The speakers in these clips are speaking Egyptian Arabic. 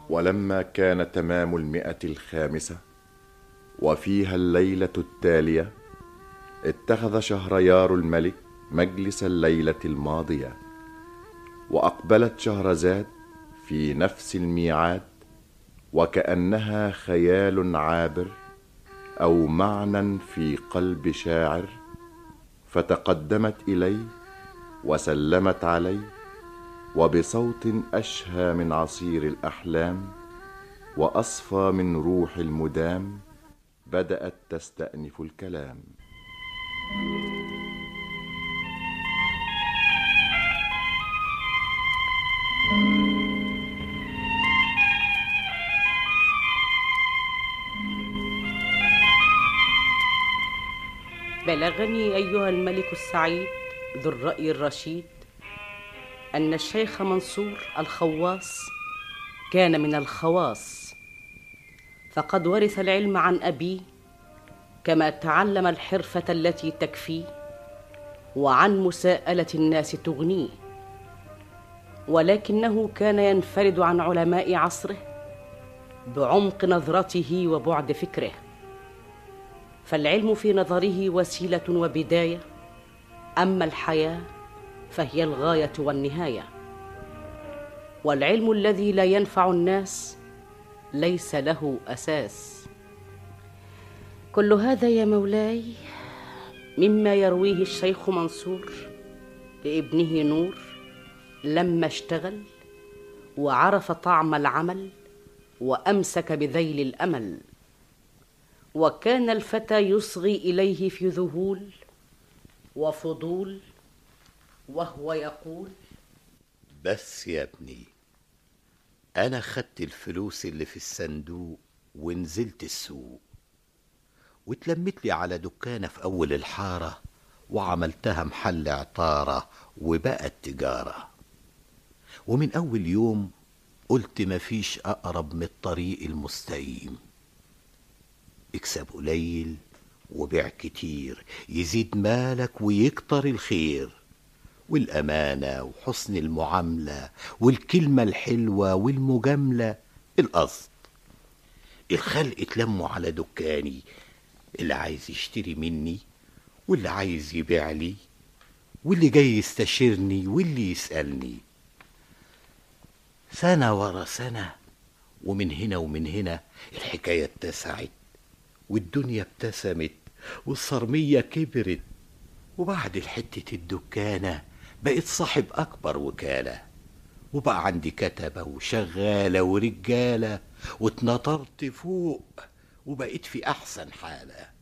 ولما كان تمام المئة الخامسة وفيها الليلة التالية اتخذ شهريار الملك مجلس الليلة الماضية وأقبلت شهرزاد في نفس الميعاد وكأنها خيال عابر أو معنى في قلب شاعر فتقدمت إليه وسلمت عليه وبصوت أشهى من عصير الأحلام وأصفى من روح المدام بدأت تستأنف الكلام بلغني ايها الملك السعيد ذو الراي الرشيد ان الشيخ منصور الخواص كان من الخواص فقد ورث العلم عن ابيه كما تعلم الحرفه التي تكفيه وعن مساءله الناس تغنيه ولكنه كان ينفرد عن علماء عصره بعمق نظرته وبعد فكره فالعلم في نظره وسيله وبدايه اما الحياه فهي الغايه والنهايه والعلم الذي لا ينفع الناس ليس له اساس كل هذا يا مولاي مما يرويه الشيخ منصور لابنه نور لما اشتغل وعرف طعم العمل وامسك بذيل الامل وكان الفتى يصغي اليه في ذهول وفضول وهو يقول بس يا ابني انا خدت الفلوس اللي في الصندوق ونزلت السوق واتلمت لي على دكانة في أول الحارة وعملتها محل عطارة وبقت تجارة ومن أول يوم قلت مفيش أقرب من الطريق المستقيم اكسب قليل وبيع كتير يزيد مالك ويكتر الخير والأمانة وحسن المعاملة والكلمة الحلوة والمجاملة القصد الخلق اتلموا على دكاني اللي عايز يشتري مني واللي عايز يبيع لي واللي جاي يستشيرني واللي يسألني سنة ورا سنة ومن هنا ومن هنا الحكاية اتسعت والدنيا ابتسمت والصرمية كبرت وبعد الحتة الدكانة بقيت صاحب أكبر وكالة وبقى عندي كتبة وشغالة ورجالة واتنطرت فوق وبقيت في أحسن حالة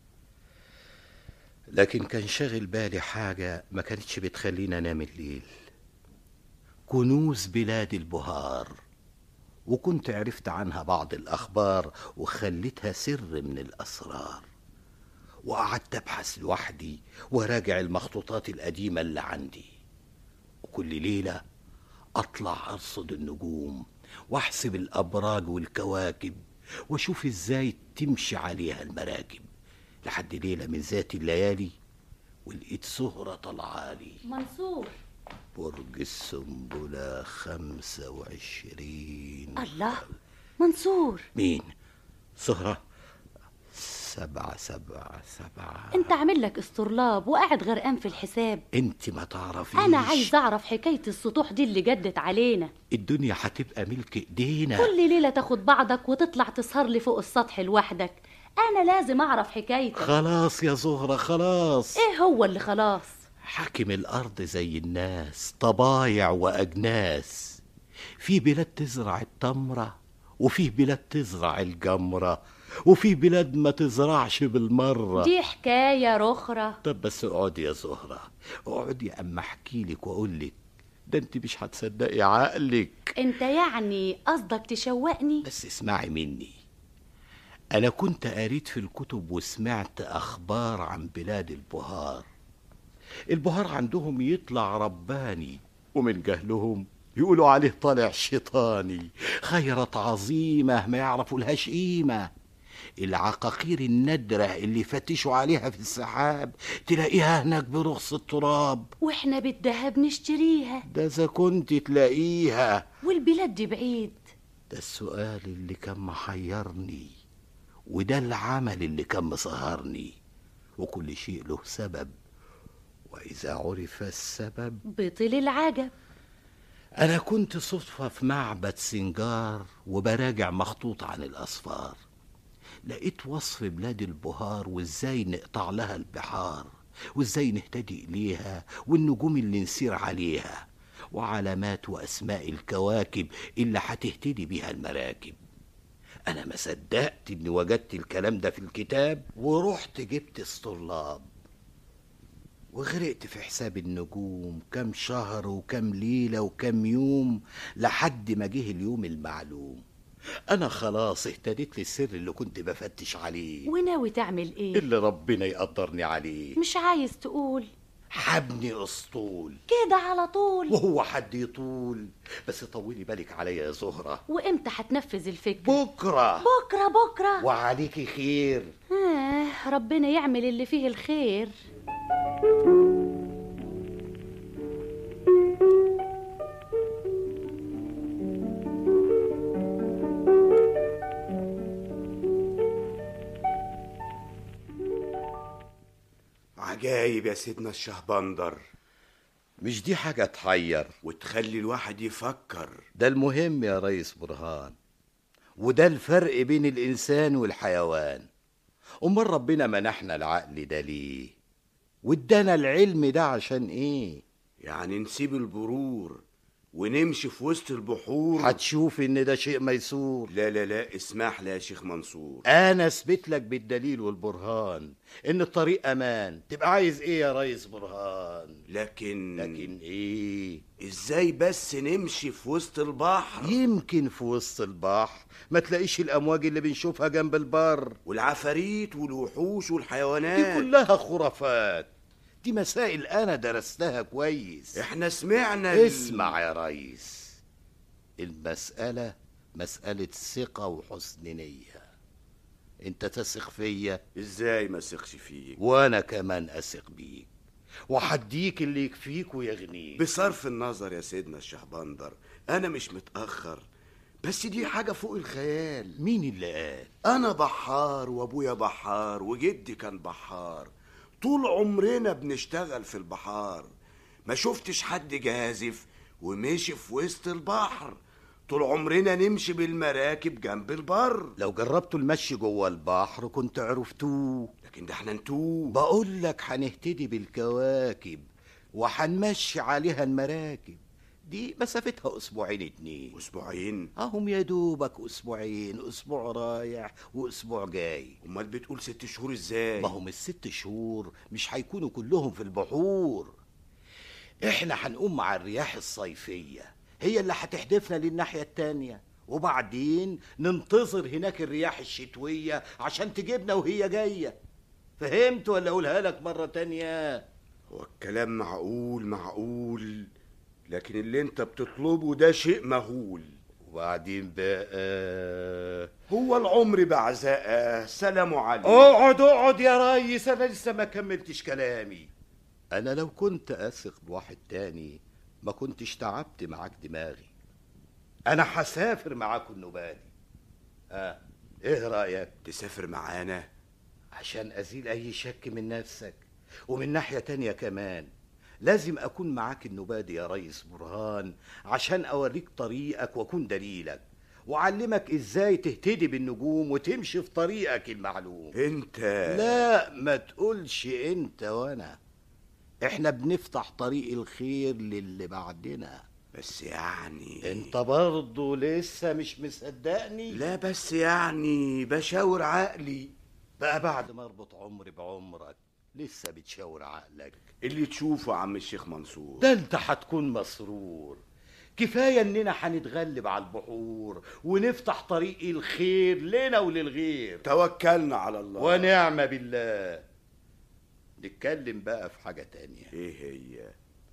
لكن كان شاغل بالي حاجة ما كانتش بتخليني أنام الليل كنوز بلاد البهار وكنت عرفت عنها بعض الأخبار وخليتها سر من الأسرار وقعدت أبحث لوحدي وراجع المخطوطات القديمة اللي عندي وكل ليلة أطلع أرصد النجوم وأحسب الأبراج والكواكب وأشوف إزاي تمشي عليها المراكب لحد ليلة من ذات الليالي ولقيت سهرة طلعالي منصور برج السنبلة خمسة وعشرين الله منصور مين سهرة سبعة سبعة سبعة انت عامل لك اسطرلاب وقاعد غرقان في الحساب انت ما تعرفيش انا عايز اعرف حكايه السطوح دي اللي جدت علينا الدنيا هتبقى ملك ايدينا كل ليله تاخد بعضك وتطلع تسهر لي فوق السطح لوحدك انا لازم اعرف حكايتك خلاص يا زهرة خلاص ايه هو اللي خلاص حاكم الأرض زي الناس طبايع وأجناس في بلاد تزرع التمرة وفي بلاد تزرع الجمرة وفي بلاد ما تزرعش بالمرة دي حكايه رخرة طب بس اقعدي يا زهرة اقعدي أما أحكي لك وأقول لك ده أنت مش هتصدقي عقلك انت يعني قصدك تشوقني بس اسمعي مني أنا كنت قريت في الكتب وسمعت أخبار عن بلاد البهار البهار عندهم يطلع رباني ومن جهلهم يقولوا عليه طالع شيطاني خيرة عظيمة ما يعرفوا لهاش قيمة العقاقير النادرة اللي فتشوا عليها في السحاب تلاقيها هناك برخص التراب واحنا بالدهب نشتريها ده إذا كنت تلاقيها والبلاد دي بعيد ده السؤال اللي كان محيرني وده العمل اللي كان مسهرني وكل شيء له سبب وإذا عرف السبب بطل العجب أنا كنت صدفة في معبد سنجار وبراجع مخطوط عن الأسفار لقيت وصف بلاد البهار وإزاي نقطع لها البحار وإزاي نهتدي إليها والنجوم اللي نسير عليها وعلامات وأسماء الكواكب اللي هتهتدي بيها المراكب أنا ما صدقت إني وجدت الكلام ده في الكتاب ورحت جبت الطلاب وغرقت في حساب النجوم كم شهر وكم ليلة وكم يوم لحد ما جه اليوم المعلوم أنا خلاص اهتديت للسر اللي كنت بفتش عليه وناوي تعمل ايه اللي ربنا يقدرني عليه مش عايز تقول حبني أسطول كده على طول وهو حد يطول بس طولي بالك عليا يا زهرة وامتى هتنفذ الفكرة بكرة بكرة بكرة وعليكي خير آه ربنا يعمل اللي فيه الخير عجايب يا سيدنا الشهبندر مش دي حاجة تحير وتخلي الواحد يفكر ده المهم يا ريس برهان وده الفرق بين الإنسان والحيوان أمال ربنا منحنا العقل ده ليه وادانا العلم ده عشان ايه يعني نسيب البرور ونمشي في وسط البحور هتشوف ان ده شيء ميسور لا لا لا اسمح لي يا شيخ منصور انا اثبت لك بالدليل والبرهان ان الطريق امان تبقى عايز ايه يا ريس برهان لكن لكن ايه ازاي بس نمشي في وسط البحر يمكن في وسط البحر ما تلاقيش الامواج اللي بنشوفها جنب البر والعفاريت والوحوش دي والحيوانات كلها خرافات دي مسائل انا درستها كويس احنا سمعنا ال- اسمع يا ريس المسألة مسألة ثقة وحسن نية انت تثق فيا ازاي ما ثقش فيك وانا كمان اثق بيك وحديك اللي يكفيك ويغنيك بصرف النظر يا سيدنا الشهبندر انا مش متاخر بس دي حاجه فوق الخيال مين اللي قال انا بحار وابويا بحار وجدي كان بحار طول عمرنا بنشتغل في البحار ما شفتش حد جازف ومشي في وسط البحر طول عمرنا نمشي بالمراكب جنب البر لو جربتوا المشي جوه البحر كنت عرفتوه لكن ده احنا نتوه بقول لك هنهتدي بالكواكب وهنمشي عليها المراكب دي مسافتها اسبوعين اتنين اسبوعين اهم يا دوبك اسبوعين اسبوع رايح واسبوع جاي امال بتقول ست شهور ازاي ما هم الست شهور مش هيكونوا كلهم في البحور احنا هنقوم مع الرياح الصيفية هي اللي هتحدفنا للناحية التانية وبعدين ننتظر هناك الرياح الشتوية عشان تجيبنا وهي جاية فهمت ولا اقولها لك مرة تانية هو الكلام معقول معقول لكن اللي انت بتطلبه ده شيء مهول وبعدين بقى هو العمر بعزاء سلام عليكم اقعد اقعد يا ريس انا لسه ما كملتش كلامي انا لو كنت اثق بواحد تاني ما كنتش تعبت معاك دماغي انا هسافر معاكم النوبة دي ها ايه رايك تسافر معانا عشان ازيل اي شك من نفسك ومن ناحية تانية كمان لازم اكون معاك النوبة دي يا ريس برهان عشان اوريك طريقك واكون دليلك وأعلمك ازاي تهتدي بالنجوم وتمشي في طريقك المعلوم انت لا ما تقولش انت وانا احنا بنفتح طريق الخير للي بعدنا بس يعني انت برضه لسه مش مصدقني لا بس يعني بشاور عقلي بقى بعد ما اربط عمري بعمرك لسه بتشاور عقلك اللي تشوفه يا عم الشيخ منصور ده انت هتكون مسرور كفاية اننا هنتغلب على البحور ونفتح طريق الخير لنا وللغير توكلنا على الله ونعم بالله نتكلم بقى في حاجة تانية ايه هي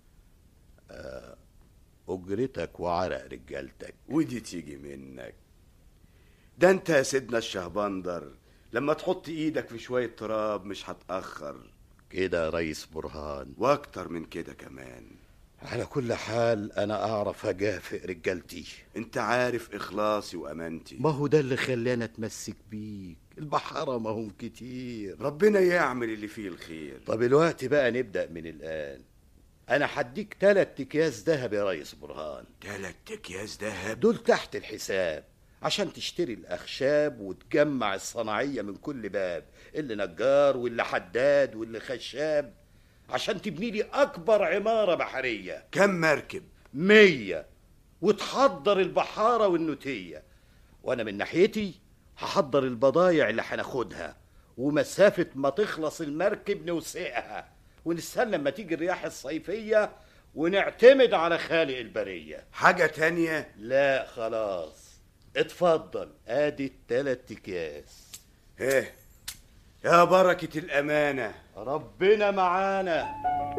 أجرتك وعرق رجالتك ودي تيجي منك ده انت يا سيدنا الشهبندر لما تحط ايدك في شوية تراب مش هتأخر كده يا ريس برهان واكتر من كده كمان على كل حال انا اعرف اجافئ رجالتي انت عارف اخلاصي وامانتي ما هو ده اللي خلاني اتمسك بيك البحارة ما هم كتير ربنا يعمل اللي فيه الخير طب الوقت بقى نبدأ من الآن أنا هديك تلات أكياس دهب يا ريس برهان تلات اكياس دهب دول تحت الحساب عشان تشتري الأخشاب وتجمع الصناعية من كل باب اللي نجار واللي حداد واللي خشاب عشان تبني لي أكبر عمارة بحرية كم مركب مية وتحضر البحارة والنوتية وأنا من ناحيتي هحضر البضايع اللي هناخدها ومسافة ما تخلص المركب نوسعها ونستنى لما تيجي الرياح الصيفية ونعتمد على خالق البرية حاجة تانية لا خلاص اتفضل ادي التلات اكياس ايه يا بركة الأمانة ربنا معانا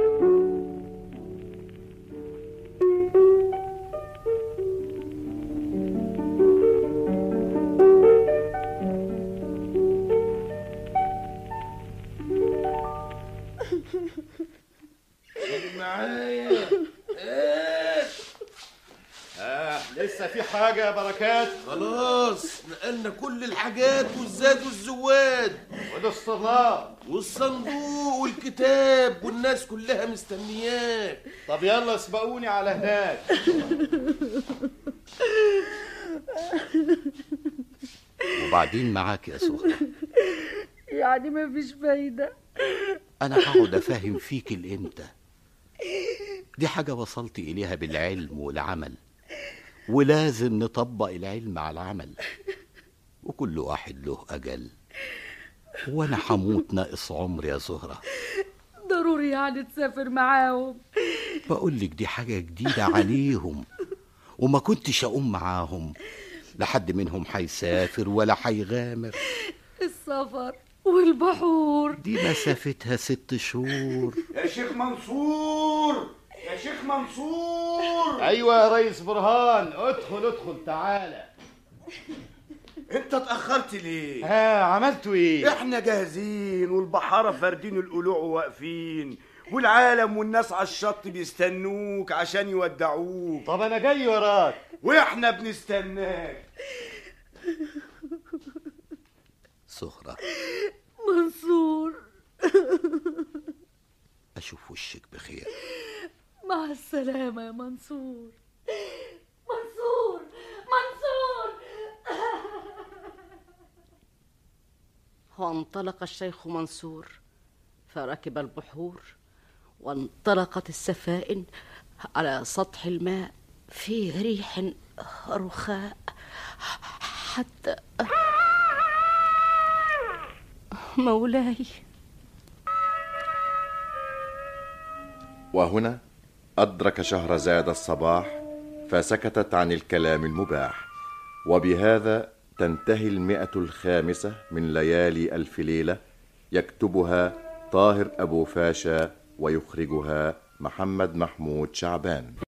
معايا ايه آه لسه في حاجة يا بركات خلاص نقلنا كل الحاجات والزاد والزواد وده الصنار والصندوق والكتاب والناس كلها مستنياك طب يلا اسبقوني على هناك وبعدين معاك يا سهرة يعني ما فيش فايدة أنا هقعد أفهم فيك الإمتى دي حاجة وصلت إليها بالعلم والعمل ولازم نطبق العلم على العمل وكل واحد له أجل وأنا هموت ناقص عمر يا زهرة ضروري يعني تسافر معاهم بقول لك دي حاجة جديدة عليهم وما كنتش أقوم معاهم لحد منهم هيسافر ولا هيغامر السفر والبحور دي مسافتها ست شهور يا شيخ منصور يا شيخ منصور أيوة يا ريس برهان ادخل ادخل تعالى انت اتأخرت ليه ها عملتوا ايه؟ احنا جاهزين والبحارة فاردين القلوع وواقفين والعالم والناس على الشط بيستنوك عشان يودعوك طب انا جاي وراك واحنا بنستناك سهرة منصور اشوف وشك بخير مع السلامة يا منصور منصور منصور وانطلق الشيخ منصور فركب البحور وانطلقت السفائن على سطح الماء في ريح رخاء حتى مولاي وهنا أدرك شهرزاد الصباح فسكتت عن الكلام المباح وبهذا تنتهي المئة الخامسة من ليالي ألف ليلة يكتبها طاهر أبو فاشا ويخرجها محمد محمود شعبان